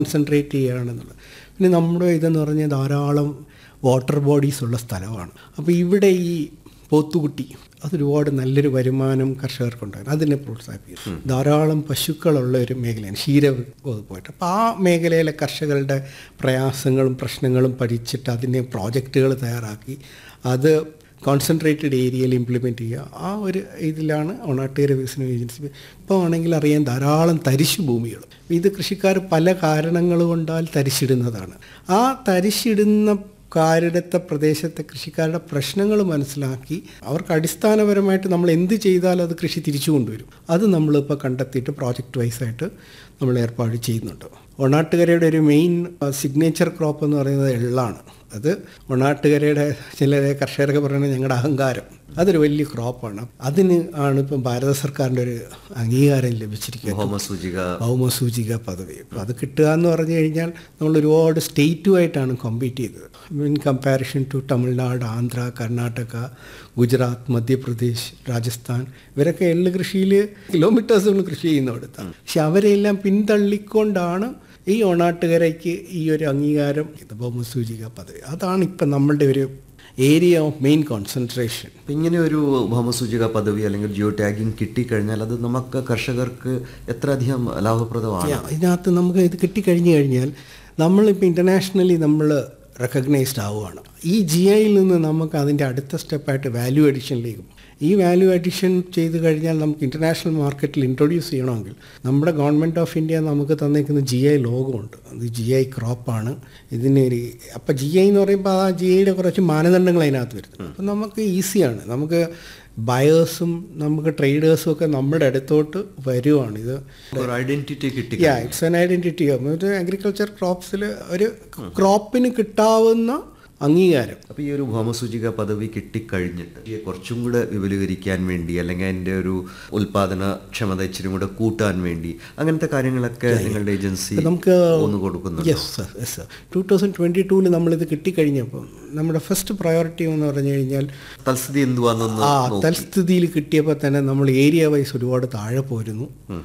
Concentrate ചെയ്യുകയാണെന്നുള്ളത് പിന്നെ നമ്മുടെ ഇതെന്ന് പറഞ്ഞാൽ ധാരാളം വാട്ടർ ബോഡീസ് ഉള്ള സ്ഥലമാണ് അപ്പോൾ ഇവിടെ ഈ പോത്തുകുട്ടി അതൊരുപാട് നല്ലൊരു വരുമാനം കർഷകർക്കുണ്ടായിരുന്നു അതിനെ പ്രോത്സാഹിപ്പിക്കും ധാരാളം പശുക്കളുള്ള ഒരു മേഖലയാണ് ക്ഷീര വകുപ്പായിട്ട് അപ്പോൾ ആ മേഖലയിലെ കർഷകരുടെ പ്രയാസങ്ങളും പ്രശ്നങ്ങളും പഠിച്ചിട്ട് അതിനെ പ്രോജക്റ്റുകൾ തയ്യാറാക്കി അത് കോൺസെൻട്രേറ്റഡ് ഏരിയയിൽ ഇംപ്ലിമെൻറ്റ് ചെയ്യുക ആ ഒരു ഇതിലാണ് ഒണാട്ടുകര വികസന ഏജൻസി ഇപ്പോൾ ആണെങ്കിൽ അറിയാൻ ധാരാളം തരിശു ഭൂമികൾ ഇത് കൃഷിക്കാർ പല കാരണങ്ങൾ കൊണ്ടാൽ തരിശിടുന്നതാണ് ആ തരിശിടുന്ന കാരിടത്ത പ്രദേശത്തെ കൃഷിക്കാരുടെ പ്രശ്നങ്ങൾ മനസ്സിലാക്കി അവർക്ക് അടിസ്ഥാനപരമായിട്ട് നമ്മൾ എന്ത് ചെയ്താലും അത് കൃഷി തിരിച്ചു കൊണ്ടുവരും അത് നമ്മളിപ്പോൾ കണ്ടെത്തിയിട്ട് പ്രോജക്റ്റ് വൈസായിട്ട് നമ്മൾ ഏർപ്പാട് ചെയ്യുന്നുണ്ട് ഒണാട്ടുകരയുടെ ഒരു മെയിൻ സിഗ്നേച്ചർ ക്രോപ്പ് എന്ന് പറയുന്നത് എള്ളാണ് അത് ഒണാട്ടുകരയുടെ ചില കർഷകരൊക്കെ പറയുന്നത് ഞങ്ങളുടെ അഹങ്കാരം അതൊരു വലിയ ക്രോപ്പാണ് അതിന് ആണ് ഇപ്പം ഭാരത സർക്കാരിൻ്റെ ഒരു അംഗീകാരം ലഭിച്ചിരിക്കുന്നത് ഭൗമസൂചിക ഭൗമസൂചിക പദവി അപ്പോൾ അത് കിട്ടുക എന്ന് പറഞ്ഞു കഴിഞ്ഞാൽ നമ്മൾ ഒരുപാട് സ്റ്റേറ്റുമായിട്ടാണ് കോമ്പീറ്റ് ചെയ്തത് in comparison to Tamil Nadu Andhra Karnataka Gujarat Madhya Pradesh Rajasthan ഇവരൊക്കെ എള്ള് കൃഷിയിൽ കിലോമീറ്റേഴ്സുകൾ കൃഷി ചെയ്യുന്നിടത്താണ് പക്ഷെ അവരെല്ലാം പിന്തള്ളിക്കൊണ്ടാണ് ഈ ഓണാട്ടുകരയ്ക്ക് ഈ ഒരു അംഗീകാരം ഇത് ഭൗമസൂചിക പദവി അതാണ് ഇപ്പം നമ്മളുടെ ഒരു ഏരിയ ഓഫ് മെയിൻ കോൺസെൻട്രേഷൻ ഇങ്ങനെ ഒരു ഭൗമസൂചിക പദവി അല്ലെങ്കിൽ ജിയോ ടാഗിങ് കിട്ടിക്കഴിഞ്ഞാൽ അത് നമുക്ക് കർഷകർക്ക് എത്ര അധികം ലാഭപ്രദമാണ് ഇതിനകത്ത് നമുക്ക് ഇത് കിട്ടിക്കഴിഞ്ഞു കഴിഞ്ഞാൽ നമ്മളിപ്പോൾ ഇൻ്റർനാഷണലി നമ്മൾ റെക്കഗ്നൈസ്ഡ് ആവുകയാണ് ഈ ജി ഐയിൽ നിന്ന് നമുക്ക് അതിൻ്റെ അടുത്ത സ്റ്റെപ്പായിട്ട് വാല്യൂ അഡീഷനിലേക്ക് പോകും ഈ വാല്യൂ അഡീഷൻ ചെയ്ത് കഴിഞ്ഞാൽ നമുക്ക് ഇൻ്റർനാഷണൽ മാർക്കറ്റിൽ ഇൻട്രൊഡ്യൂസ് ചെയ്യണമെങ്കിൽ നമ്മുടെ ഗവൺമെൻറ് ഓഫ് ഇന്ത്യ നമുക്ക് തന്നേക്കുന്ന ജി ഐ ലോഗമുണ്ട് അത് ജി ഐ ക്രോപ്പാണ് ഇതിന് ഒരു അപ്പോൾ ജി ഐ എന്ന് പറയുമ്പോൾ ആ ജി ഐയുടെ കുറച്ച് മാനദണ്ഡങ്ങൾ അതിനകത്ത് വരുന്നത് അപ്പം നമുക്ക് ഈസിയാണ് നമുക്ക് ബയേഴ്സും നമുക്ക് ട്രേഡേഴ്സും ഒക്കെ നമ്മുടെ അടുത്തോട്ട് വരുവാണ് ഇത് ഒരു ഐഡന്റിറ്റി കിട്ടി യാ ഇറ്റ്സ് എൻ ഐഡന്റിറ്റി ഒരു അഗ്രികൾച്ചർ ക്രോപ്സിൽ ഒരു ക്രോപ്പിന് കിട്ടാവുന്ന അംഗീകാരം അപ്പോൾ ഈ ഒരു ഭൗമസൂചിക പദവി കിട്ടിക്കഴിഞ്ഞിട്ട് ഈ കുറച്ചും കൂടെ വിപുലീകരിക്കാൻ വേണ്ടി അല്ലെങ്കിൽ അതിൻ്റെ ഒരു ഉൽപാദന ക്ഷമത ഇച്ചിരി കൂടെ കൂട്ടാൻ വേണ്ടി അങ്ങനത്തെ കാര്യങ്ങളൊക്കെ നിങ്ങളുടെ ഏജൻസി നമുക്ക് ഒന്ന് കൊടുക്കുന്നുണ്ട് yes sir yes sir two thousand twenty ടൂവിൽ നമ്മളിത് കിട്ടിക്കഴിഞ്ഞപ്പോൾ നമ്മുടെ ഫസ്റ്റ് പ്രയോറിറ്റി എന്ന് പറഞ്ഞു കഴിഞ്ഞാൽ തൽസ്ഥിതി എന്തുവാന്നൊന്ന് ആ തൽസ്ഥിതിയിൽ കിട്ടിയപ്പോൾ തന്നെ നമ്മൾ ഏരിയ വൈസ് ഒരുപാട് താഴെ പോരുന്നു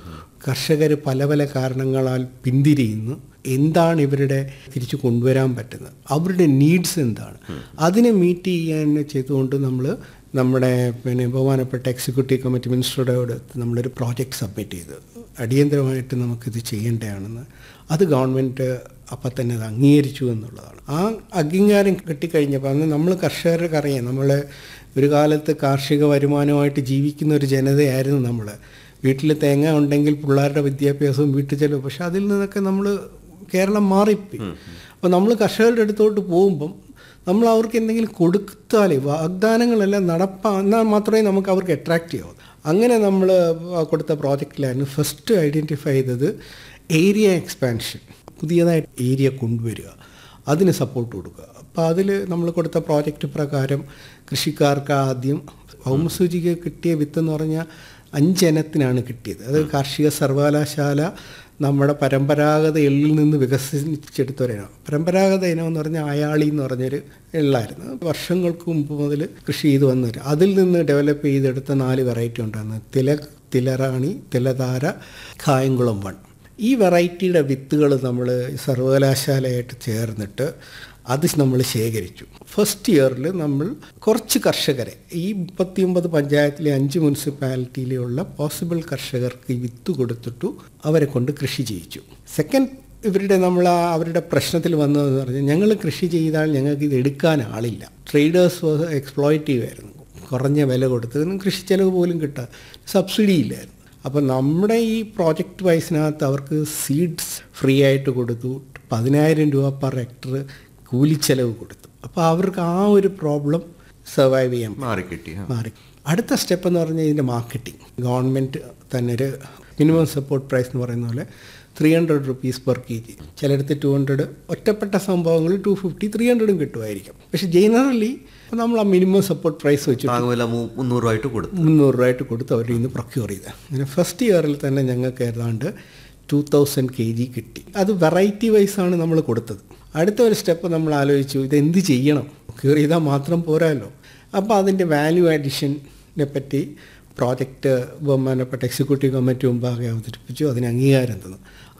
കർഷകർ പല പല കാരണങ്ങളാൽ പിന്തിരിയുന്നു എന്താണ് ഇവരുടെ തിരിച്ചു കൊണ്ടുവരാൻ പറ്റുന്നത് അവരുടെ നീഡ്സ് എന്താണ് അതിനെ മീറ്റ് ചെയ്യാൻ ചെയ്തുകൊണ്ട് നമ്മൾ നമ്മുടെ പിന്നെ ബഹുമാനപ്പെട്ട എക്സിക്യൂട്ടീവ് കമ്മിറ്റി മിനിസ്റ്ററുടെ നമ്മളൊരു പ്രോജക്റ്റ് സബ്മിറ്റ് ചെയ്ത് അടിയന്തരമായിട്ട് നമുക്കിത് ചെയ്യേണ്ടതാണെന്ന് അത് ഗവൺമെൻറ് അപ്പം തന്നെ അത് അംഗീകരിച്ചു എന്നുള്ളതാണ് ആ അംഗീകാരം കിട്ടിക്കഴിഞ്ഞപ്പോൾ അന്ന് നമ്മൾ കർഷകർക്ക് അറിയാം നമ്മൾ ഒരു കാലത്ത് കാർഷിക വരുമാനമായിട്ട് ജീവിക്കുന്ന ഒരു ജനതയായിരുന്നു നമ്മൾ വീട്ടിൽ തേങ്ങ ഉണ്ടെങ്കിൽ പിള്ളേരുടെ വിദ്യാഭ്യാസവും വീട്ടിൽ ചെലവ് പക്ഷെ അതിൽ നിന്നൊക്കെ നമ്മൾ കേരളം മാറിപ്പോയി അപ്പോൾ നമ്മൾ കർഷകരുടെ അടുത്തോട്ട് പോകുമ്പം നമ്മൾ അവർക്ക് എന്തെങ്കിലും കൊടുത്താലേ വാഗ്ദാനങ്ങളെല്ലാം നടപ്പാ എന്നാൽ മാത്രമേ നമുക്ക് അവർക്ക് അട്രാക്റ്റ് ചെയ്യാവൂ അങ്ങനെ നമ്മൾ കൊടുത്ത പ്രോജക്റ്റിലായിരുന്നു ഫസ്റ്റ് ഐഡൻറ്റിഫൈ ചെയ്തത് ഏരിയ എക്സ്പാൻഷൻ പുതിയതായിട്ട് ഏരിയ കൊണ്ടുവരിക അതിന് സപ്പോർട്ട് കൊടുക്കുക അപ്പോൾ അതിൽ നമ്മൾ കൊടുത്ത പ്രോജക്റ്റ് പ്രകാരം കൃഷിക്കാർക്ക് ആദ്യം ഭൗമസൂചിക കിട്ടിയ വിത്ത് എന്ന് പറഞ്ഞാൽ അഞ്ചിനത്തിനാണ് കിട്ടിയത് അത് കാർഷിക സർവകലാശാല നമ്മുടെ പരമ്പരാഗത എള്ളിൽ നിന്ന് വികസിച്ചെടുത്ത ഒരിനം പരമ്പരാഗത ഇനം എന്ന് പറഞ്ഞാൽ അയാളി എന്ന് പറഞ്ഞൊരു എള്ളായിരുന്നു വർഷങ്ങൾക്ക് മുമ്പ് മുതൽ കൃഷി ചെയ്ത് വന്നൊരു അതിൽ നിന്ന് ഡെവലപ്പ് ചെയ്തെടുത്ത നാല് വെറൈറ്റി ഉണ്ടായിരുന്നു തില തിലറാണി തിലതാര കായംകുളം വൺ ഈ വെറൈറ്റിയുടെ വിത്തുകൾ നമ്മൾ സർവകലാശാലയായിട്ട് ചേർന്നിട്ട് അത് നമ്മൾ ശേഖരിച്ചു ഫസ്റ്റ് ഇയറിൽ നമ്മൾ കുറച്ച് കർഷകരെ ഈ മുപ്പത്തിയൊമ്പത് പഞ്ചായത്തിലെ അഞ്ച് മുനിസിപ്പാലിറ്റിയിലുള്ള പോസിബിൾ കർഷകർക്ക് ഈ വിത്ത് കൊടുത്തിട്ടു അവരെ കൊണ്ട് കൃഷി ചെയ്യിച്ചു സെക്കൻഡ് ഇവരുടെ നമ്മൾ ആ അവരുടെ പ്രശ്നത്തിൽ വന്നതെന്ന് പറഞ്ഞാൽ ഞങ്ങൾ കൃഷി ചെയ്താൽ ഞങ്ങൾക്ക് ഇത് എടുക്കാൻ ആളില്ല ട്രേഡേഴ്സ് എക്സ്പ്ലോയിറ്റീവ് ആയിരുന്നു കുറഞ്ഞ വില കൊടുത്ത് കൃഷി ചെലവ് പോലും കിട്ടാൻ സബ്സിഡി ഇല്ലായിരുന്നു അപ്പോൾ നമ്മുടെ ഈ പ്രോജക്റ്റ് വൈസിനകത്ത് അവർക്ക് സീഡ്സ് ഫ്രീ ആയിട്ട് കൊടുത്തു പതിനായിരം രൂപ പെർ ഹെക്ടർ കൂലിച്ചെലവ് കൊടുത്തു അപ്പോൾ അവർക്ക് ആ ഒരു പ്രോബ്ലം സർവൈവ് ചെയ്യാൻ മാറിക്കിട്ടി ആ. മാറി അടുത്ത സ്റ്റെപ്പ് എന്ന് പറഞ്ഞാൽ ഇതിൻ്റെ മാർക്കറ്റിംഗ് ഗവൺമെൻറ് തന്നെ ഒരു മിനിമം സപ്പോർട്ട് പ്രൈസ് എന്ന് പറയുന്ന പോലെ three hundred rupees per K G ചിലയിടത്ത് ടു ഹൺഡ്രഡ് ഒറ്റപ്പെട്ട സംഭവങ്ങളിൽ ടു ഫിഫ്റ്റി ത്രീ ഹൺഡ്രഡും കിട്ടുമായിരിക്കും പക്ഷേ ജനറലി നമ്മൾ ആ മിനിമം സപ്പോർട്ട് പ്രൈസ് വെച്ച് താങ്ങുവില മൂ- മുന്നൂറ് രൂപയായിട്ട് കൊടുത്തു മുന്നൂറ് രൂപയായിട്ട് കൊടുത്ത് അവരിൽ നിന്ന് പ്രൊക്യൂർ ചെയ്ത് അങ്ങനെ ഫസ്റ്റ് ഇയറിൽ തന്നെ ഞങ്ങൾക്ക് ഏതാണ്ട് ടു തൗസൻഡ് കെ ജി കിട്ടി അത് വെറൈറ്റി വൈസാണ് നമ്മൾ കൊടുത്തത് അടുത്ത ഒരു സ്റ്റെപ്പ് നമ്മൾ ആലോചിച്ചു ഇത് എന്ത് ചെയ്യണം പ്രൊക്യൂർ ചെയ്താൽ മാത്രം പോരാല്ലോ അപ്പോൾ അതിൻ്റെ വാല്യൂ അഡീഷനെ പറ്റി പ്രോജക്റ്റ് ബഹുമാനപ്പെട്ട എക്സിക്യൂട്ടീവ് കമ്മിറ്റി മുമ്പാകെ അവതരിപ്പിച്ചു അതിന് അംഗീകാരം തന്നു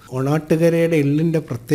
ഒണാട്ടുകരയുടെ എള്ളിൻ്റെ പ്രത്യേക